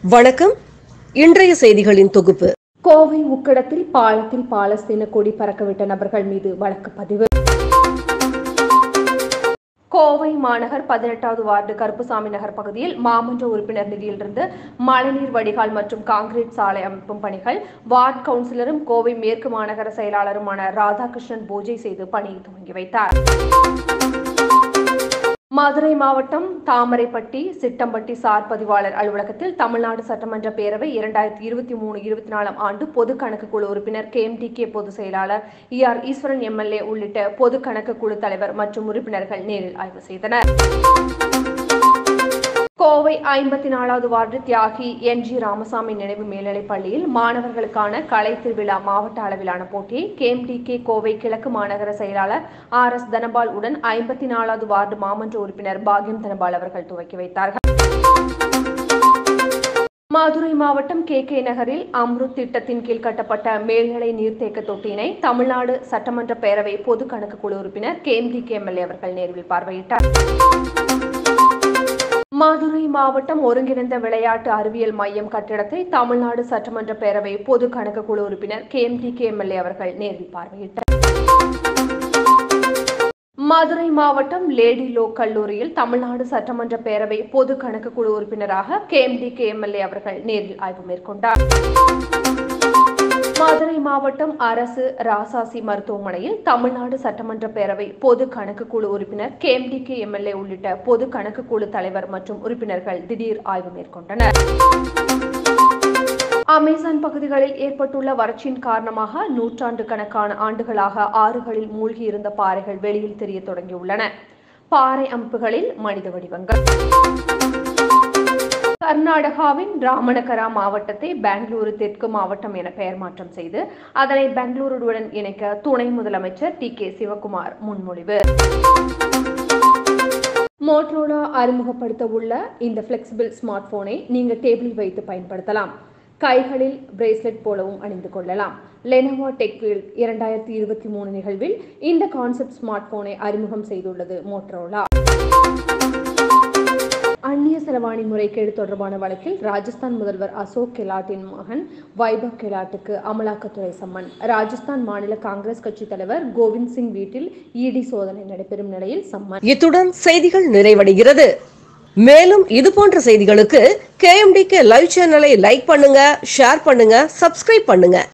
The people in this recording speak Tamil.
வணக்கம் இன்றைய செய்திகளின் தொகுப்பு கோவை உக்கடத்தில் பாலத்தில் பாலஸ்தீன கொடி பறக்கவிட்ட நபர்கள் மீது வழக்கு பதிவு கோவை மாநகர் பதினெட்டாவது வார்டு கருப்புசாமி நகர் பகுதியில் மாமன்ற உறுப்பினர் நிதியிலிருந்து மழைநீர் வடிகால் மற்றும் கான்கிரீட் சாலை அமைக்கும் பணிகள் வார்டு கவுன்சிலரும் கோவை மேற்கு மாநகர செயலாளருமான ராதாகிருஷ்ணன் பூஜை செய்து பணியை துவங்கி வைத்தார் மதுரை மாவட்டம் தாமரைப்பட்டி சிட்டம்பட்டி சார் பதிவாளர் அலுவலகத்தில் தமிழ்நாடு சட்டமன்ற பேரவை இரண்டாயிரத்தி இருபத்தி மூணு இருபத்தி நாலாம் ஆண்டு பொது கணக்கு குழு உறுப்பினர் கே எம் டி கே பொதுச் செயலாளர் இ ஆர் ஈஸ்வரன் எம்எல்ஏ உள்ளிட்ட பொது கணக்கு குழு தலைவர் மற்றும் உறுப்பினர்கள் நேரில் ஆய்வு செய்தனர் கோவை ஐம்பத்தி நாலாவது வார்டு தியாகி என் ஜி ராமசாமி நினைவு மேல்நிலைப் பள்ளியில் மாணவர்களுக்கான கலை திருவிழா மாவட்ட அளவிலான போட்டியை கேஎம்டிகே கோவை கிழக்கு மாநகர செயலாளர் ஆர் எஸ் தனபால் உடன் ஐம்பத்தி நாலாவது வார்டு மாமன்ற உறுப்பினர் பாக்யம் தனபால் அவர்கள் துவக்கி வைத்தார்கள் மதுரை மாவட்டம் கே கே நகரில் அம்ருத் திட்டத்தின் கீழ் கட்டப்பட்ட மேல்நிலை நீர்த்தேக்க தொட்டியினை தமிழ்நாடு சட்டமன்ற பேரவை பொது கணக்கு குழு உறுப்பினர் கேஎம்டிகே எம்எல்ஏ அவர்கள் நேரில் பார்வையிட்டார் மதுரை மாவட்டம் ஒருங்கிணைந்த விளையாட்டு அறிவியல் மையம் கட்டிடத்தை தமிழ்நாடு சட்டமன்ற பேரவை பொது கணக்கு குழு உறுப்பினர் K M D K MLA அவர்கள் நேரில் பார்வையிட்டார் மதுரை மாவட்டம் லேடி லோ கல்லூரியில் தமிழ்நாடு சட்டமன்ற பேரவை பொது கணக்கு குழு உறுப்பினராக K M D K MLA அவர்கள் நேரில் ஆய்வு மேற்கொண்டார் மதுரை மாவட்டம் அரசு ராசாசி மருத்துவமனையில் தமிழ்நாடு சட்டமன்ற பேரவை பொது கணக்கு குழு உறுப்பினர் K M D K MLA உள்ளிட்ட பொது கணக்கு குழு தலைவர் மற்றும் உறுப்பினர்கள் திடீர் ஆய்வு மேற்கொண்டனர் அமேசான் பகுதிகளில் ஏற்பட்டுள்ள வறட்சியின் காரணமாக நூற்றாண்டு கணக்கான ஆண்டுகளாக ஆறுகளில் மூழ்கியிருந்த பாறைகள் வெளியில் தெரிய தொடங்கியுள்ளன பாறை அமைப்புகளில் மனித வடிவங்கள் கர்நாடகாவின் ராமணகரா மாவட்டத்தை பெங்களூரு தெற்கு மாவட்டம் என பெயர் மாற்றம் செய்து அதனை பெங்களூருடன் இணைக்க துணை முதலமைச்சர் டி கே சிவகுமார் முன்மொழிவு மோட்ரோலா அறிமுகப்படுத்த உள்ள இந்த பிளெக்சிபிள் ஸ்மார்ட் போனை நீங்க டேபிளில் வைத்து பயன்படுத்தலாம் கைகளில் பிரேஸ்லெட் போலவும் அணிந்து கொள்ளலாம் லெனோவா டெக்வீல் இரண்டாயிரத்தி இருபத்தி மூணு நிகழ்வில் இந்த கான்செப்ட் ஸ்மார்ட் போனை அறிமுகம் செய்துள்ளது மோட்ரோலா அந்நிய செலவாணி முறைகேடு தொடர்பான வழக்கில் ராஜஸ்தான் முதல்வர் அசோக் கெலாட்டின் மகன் வைபவ் கெலாட்டுக்கு அமலாக்கத்துறை சம்மன் ராஜஸ்தான் மாநில காங்கிரஸ் கட்சி தலைவர் கோவிந்த் சிங் வீட்டில் இடி சோதனை நடைபெறும் நிலையில் சம்மன் இத்துடன் செய்திகள் நிறைவடைகிறது மேலும் இது போன்ற செய்திகளுக்கு கேஎம்டிகே லைவ் சேனலை லைக் பண்ணுங்க ஷேர் பண்ணுங்க சப்ஸ்கிரைப் பண்ணுங்க